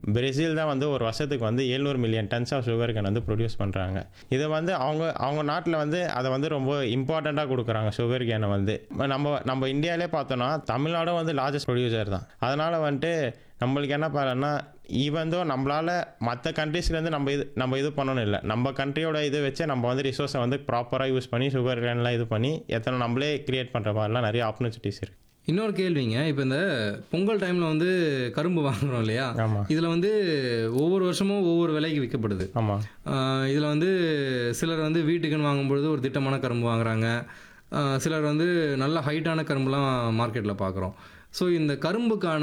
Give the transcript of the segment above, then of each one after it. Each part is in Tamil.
பிரேசில் தான் வந்து ஒரு வருஷத்துக்கு வந்து 700 million tons of sugar cane வந்து ப்ரொடியூஸ் பண்ணுறாங்க இதை வந்து அவங்க அவங்க நாட்டில் வந்து அதை வந்து ரொம்ப இம்பார்ட்டண்ட்டாக கொடுக்குறாங்க சுகர் கேனை வந்து நம்ம நம்ம இந்தியாவிலே பார்த்தோன்னா தமிழ்நாடும் வந்து லார்ஜஸ்ட் ப்ரொடியூசர் தான் அதனால் வந்துட்டு நம்மளுக்கு என்ன பாருன்னா ஈவன் தோ நம்மளால் மற்ற கண்ட்ரீஸ்லேருந்து நம்ம இது நம்ம இது பண்ணணும் இல்லை நம்ம கண்ட்ரியோட இது வச்சு நம்ம வந்து ரிசோர்ஸை வந்து ப்ராப்பராக யூஸ் பண்ணி சுகர் கேன்லாம் இது பண்ணி எத்தனை நம்மளே கிரியேட் பண்ணுற மாதிரிலாம் நிறைய ஆப்பர்ச்சுனிட்டிஸ் இருக்குது இன்னொரு கேள்விங்க இப்போ இந்த பொங்கல் டைமில் வந்து கரும்பு வாங்குறோம் இல்லையா ஆமாம் இதில் வந்து ஒவ்வொரு வருஷமும் ஒவ்வொரு விலைக்கு விற்கப்படுது ஆமாம் இதில் வந்து சிலர் வந்து வீட்டுக்குன்னு வாங்கும்பொழுது ஒரு திட்டமான கரும்பு வாங்குறாங்க ஆஹ் சிலர் வந்து நல்ல ஹைட்டான கரும்புலாம் மார்க்கெட்டில் பார்க்குறோம் ஸோ இந்த கரும்புக்கான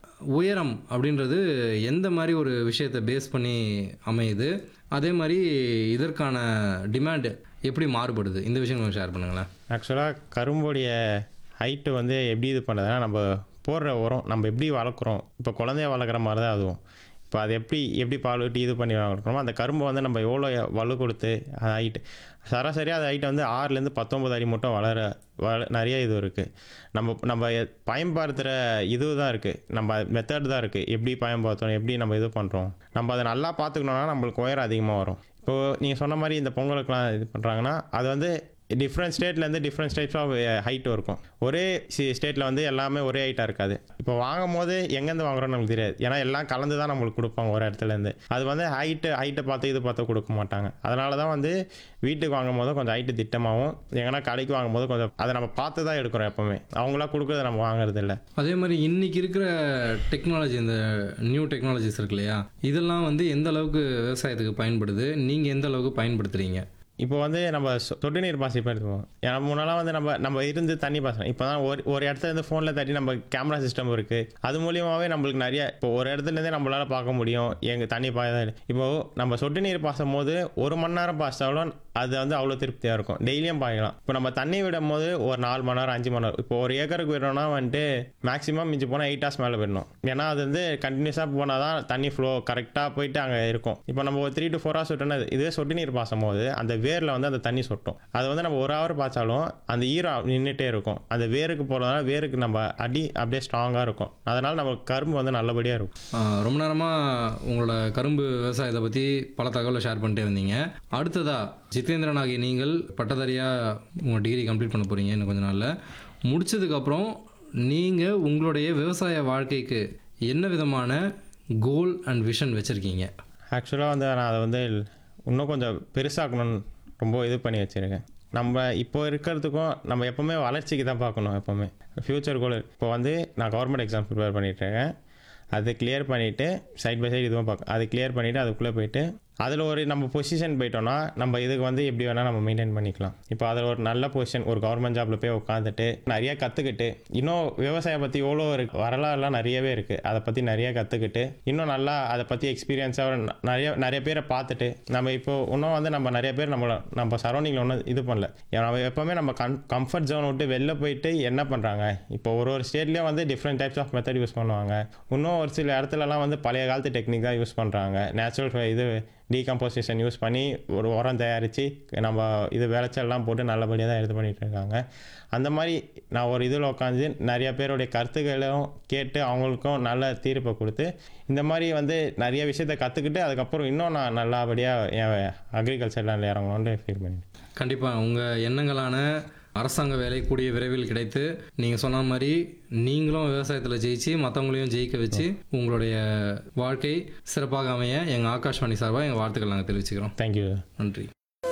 உயரம் அப்படின்றது எந்த மாதிரி ஒரு விஷயத்தை பேஸ் பண்ணி அமையுது அதே மாதிரி இதற்கான டிமாண்ட் எப்படி மாறுபடுது இந்த விஷயம் கொஞ்சம் ஷேர் பண்ணுங்களேன் ஆக்சுவலாக கரும்புடைய ஹைட்டு வந்து எப்படி இது பண்ணுறதுன்னா நம்ம போடுற உரம் நம்ம எப்படி வளர்க்குறோம் இப்போ குழந்தைய வளர்க்குற மாதிரி தான் அதுவும் இப்போ அது எப்படி எப்படி பால் விட்டு இது பண்ணி வளர்க்குறோமோ அந்த கரும்பு வந்து நம்ம எவ்வளோ வலு கொடுத்து அது ஹைட்டு சராசரியாக அது ஹைட் வந்து ஆறுலேருந்து பத்தொம்பது அடி மட்டும் வளர வள நிறைய இது இருக்குது நம்ம நம்ம பயன்படுத்துகிற இது தான் இருக்குது நம்ம மெத்தட் தான் இருக்குது எப்படி பயன்படுத்துறோம் எப்படி நம்ம இது பண்ணுறோம் நம்ம அதை நல்லா பார்த்துக்கணுன்னா நம்மளுக்கு உயரம் அதிகமாக வரும் இப்போது நீங்கள் சொன்ன மாதிரி இந்த பொங்கலுக்குலாம் இது பண்ணுறாங்கன்னா அது வந்து டிஃப்ரெண்ட் ஸ்டேட்லேருந்து டிஃப்ரெண்ட் ஸ்டேட்ஸ் ஆஃப் ஹைட் இருக்கும் ஒரே ஸ்டேட்டில் வந்து எல்லாமே ஒரே ஹைட்டாக இருக்காது இப்போ வாங்கும் போது எங்கேருந்து வாங்குறோம்னு நமக்கு தெரியாது ஏன்னா எல்லாம் கலந்து தான் நம்மளுக்கு கொடுப்பாங்க ஒரு இடத்துலேருந்து அது வந்து ஹைட்டு ஹைட்டை பார்த்து இது பார்த்து கொடுக்க மாட்டாங்க அதனால தான் வந்து வீட்டுக்கு வாங்கும் போது கொஞ்சம் ஹைட்டு திட்டமாகவும் எங்கன்னா கடைக்கு வாங்கும் போது கொஞ்சம் அதை நம்ம பார்த்து தான் எடுக்கிறோம் எப்போவுமே அவங்களா கொடுக்குறத நம்ம வாங்குறது இல்லை அதே மாதிரி இன்னைக்கு இருக்கிற டெக்னாலஜி இந்த நியூ டெக்னாலஜிஸ் இருக்கு இல்லையா இதெல்லாம் வந்து எந்த அளவுக்கு விவசாயத்துக்கு பயன்படுது நீங்கள் எந்த அளவுக்கு பயன்படுத்துறீங்க இப்போ வந்து நம்ம சொ- சொட்டு நீர் பாசிப்பு எடுத்துப்போம் ஏன்னா முன்னெல்லாம் வந்து நம்ம நம்ம இருந்து தண்ணி பாசனம் இப்போ தான் ஒரு ஒரு இடத்துல இருந்து ஃபோனில் தட்டி நம்ம கேமரா சிஸ்டம் இருக்குது அது மூலியமாகவே நம்மளுக்கு நிறைய இப்போ ஒரு இடத்துலேருந்தே நம்மளால் பார்க்க முடியும் எங்கள் தண்ணி பாய இப்போ நம்ம சொட்டு நீர் பாசும் போது ஒரு மணி நேரம் பாய்ச்சாலும் அது வந்து அவ்வளோ திருப்தியாக இருக்கும் டெய்லியும் பாய்க்கலாம் இப்போ நம்ம தண்ணி விடும் போது ஒரு நாலு மணி நேரம் அஞ்சு மணி நேரம் இப்போ ஒரு ஏக்கருக்கு விடணும்னா வந்துட்டு மேக்ஸிமம் மிஞ்சி போனால் எயிட் ஹவர்ஸ் மேலே விடணும் ஏன்னா அது வந்து கண்டினியூஸாக போனால் தான் தண்ணி ஃப்ளோ கரெக்டாக போயிட்டு அங்கே இருக்கும் இப்போ நம்ம ஒரு த்ரீ டு ஃபோர் ஹவர்ஸ் விட்டோம்னா இதுவே சொட்டு நீர் பாசும் போது அந்த வேரில் வந்து அந்த தண்ணி சொட்டும் அது வந்து நம்ம ஒரு ஹவர் பாய்ச்சாலும் அந்த ஈரம் நின்றுட்டே இருக்கும் அந்த வேருக்கு போகிறதுனால வேருக்கு நம்ம அடி அப்படியே ஸ்ட்ராங்காக இருக்கும் அதனால் நம்ம கரும்பு வந்து நல்லபடியாக இருக்கும் ஆஹ் ரொம்ப நேரமாக உங்களோட கரும்பு விவசாயத்தை பற்றி பல தகவலை ஷேர் பண்ணிட்டே இருந்தீங்க அடுத்ததா ஜிதேந்திரன் ஆகிய நீங்கள் பட்டதாரியாக உங்கள் டிகிரி கம்ப்ளீட் பண்ண போகிறீங்க இன்னும் கொஞ்ச நாளில் முடிச்சதுக்கப்புறம் நீங்கள் உங்களுடைய விவசாய வாழ்க்கைக்கு என்ன விதமான கோல் அண்ட் விஷன் வச்சுருக்கீங்க ஆக்சுவலாக வந்து நான் அதை வந்து இன்னும் கொஞ்சம் பெருசாக்கணும்னு ரொம்ப இது பண்ணி வச்சுருக்கேன் நம்ம இப்போ இருக்கிறதுக்கும் நம்ம எப்போவுமே வளர்ச்சிக்கு தான் பார்க்கணும் எப்போவுமே ஃப்யூச்சர் கோல் இப்போ வந்து நான் கவர்மெண்ட் எக்ஸாம் ப்ரிப்பேர் பண்ணிகிட்ருக்கேன் அது கிளியர் பண்ணிவிட்டு சைட் பை சைடு இதுவும் பார்க்க அது கிளியர் பண்ணிவிட்டு அதுக்குள்ளே போயிட்டு அதில் ஒரு நம்ம பொசிஷன் போயிட்டோம்னா நம்ம இதுக்கு வந்து எப்படி வேணால் நம்ம மெயின்டைன் பண்ணிக்கலாம் இப்போ அதில் ஒரு நல்ல பொசிஷன் ஒரு கவர்மெண்ட் ஜாப்பில் போய் உட்காந்துட்டு நிறைய கற்றுக்கிட்டு இன்னும் விவசாயம் பற்றி எவ்வளோ இருக்கு வரலாறுலாம் நிறையவே இருக்குது அதை பற்றி நிறைய கற்றுக்கிட்டு இன்னும் நல்லா அதை பற்றி எக்ஸ்பீரியன்ஸாக நிறைய நிறைய பேரை பார்த்துட்டு நம்ம இப்போ இன்னும் வந்து நம்ம நிறைய பேர் நம்மள நம்ம சரௌண்டிங்கில் ஒன்றும் இது பண்ணல ஏன்னா நம்ம எப்போவுமே நம்ம கன் கம்ஃபர்ட் ஜோன் விட்டு வெளில போயிட்டு என்ன பண்ணுறாங்க இப்போ ஒரு ஒரு ஸ்டேட்லேயும் வந்து different types of method use பண்ணுவாங்க இன்னும் ஒரு சில இடத்துலலாம் வந்து பழைய காலத்து டெக்னிக் தான் யூஸ் பண்ணுறாங்க நேச்சுரல் இது டீகம்போசிஷன் யூஸ் பண்ணி ஒரு உரம் தயாரித்து நம்ம இது விளைச்சல்லாம் போட்டு நல்லபடியாக தான் இது பண்ணிட்டு இருக்காங்க அந்த மாதிரி நான் ஒரு இதில் உட்காந்து நிறைய பேருடைய கருத்துக்களும் கேட்டு அவங்களுக்கும் நல்ல தீர்ப்பை கொடுத்து இந்த மாதிரி வந்து நிறைய விஷயத்தை கற்றுக்கிட்டு அதுக்கப்புறம் இன்னும் நான் நல்லபடியாக என் அக்ரிகல்ச்சரில் இறங்கணும்னு ஃபீல் பண்ணிட்டேன் கண்டிப்பாக உங்கள் எண்ணங்களான அரசாங்க வேலை கூடிய விரைவில் கிடைத்து நீங்கள் சொன்ன மாதிரி நீங்களும் விவசாயத்தில் ஜெயிச்சு மற்றவங்களையும் ஜெயிக்க வச்சு உங்களுடைய வாழ்க்கை சிறப்பாக அமைய எங்கள் ஆகாஷ்வாணி சார்பாக எங்கள் வாழ்த்துக்கள் நாங்கள் தெரிவிச்சுக்கிறோம் தேங்க்யூ நன்றி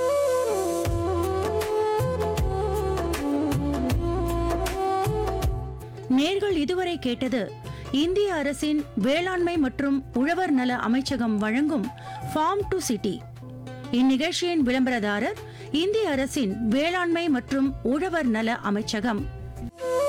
நேர்கள் இதுவரை கேட்டது இந்திய அரசின் வேளாண்மை மற்றும் உழவர் நல அமைச்சகம் வழங்கும் ஃபார்ம் டு சிட்டி இந்நிகழ்ச்சியின் விளம்பரதாரர் இந்திய அரசின் வேளாண்மை மற்றும் உழவர் நல அமைச்சகம்